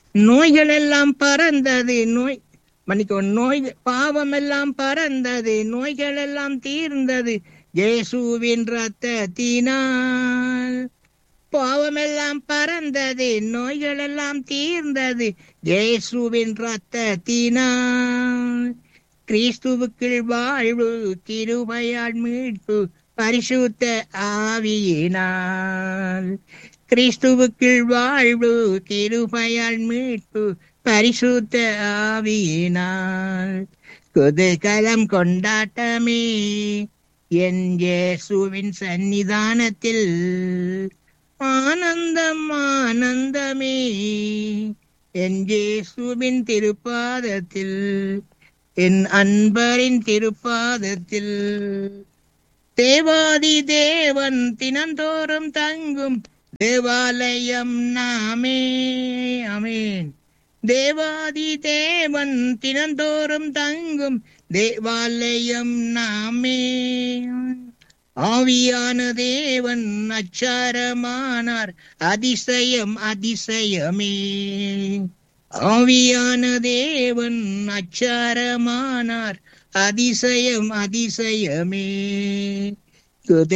நோய்கள் எல்லாம் பறந்தது நோய் மன்னிக்கவும் நோய் பாவம் எல்லாம் பறந்தது நோய்கள் எல்லாம் தீர்ந்தது இயேசுவின் ரத்தத்தினால் பாவமெல்லாம் பறந்தது நோய்கள் எல்லாம் தீர்ந்தது இயேசுவின் ரத்தத்தினால் கிறிஸ்துவுக்குள் வாழ்வு திருவையால் மீட்பு பரிசுத்த ஆவியினால் கிறிஸ்துவுக்குள் வாழ்வு திருபயால் மீட்பு பரிசுத்த ஆவியினால் குதூகலம் கொண்டாட்டமே என் இயேசுவின் சன்னிதானத்தில் ஆனந்தம் ஆனந்தமே என் இயேசுவின் திருப்பாதத்தில் என் அன்பரின் திருப்பாதத்தில் தேவாதி தேவன் தினந்தோறும் தங்கும் தேவாலயம் நாமே அமேன் தேவாதி தேவன் தினந்தோறும் தங்கும் தேவாலயம் நாமே ஆவியான தேவன் அச்சாரமானார் அதிசயம் அதிசயமே ஆவியான தேவன் அச்சாரமானார் அதிசயம் அதிசயமே துதி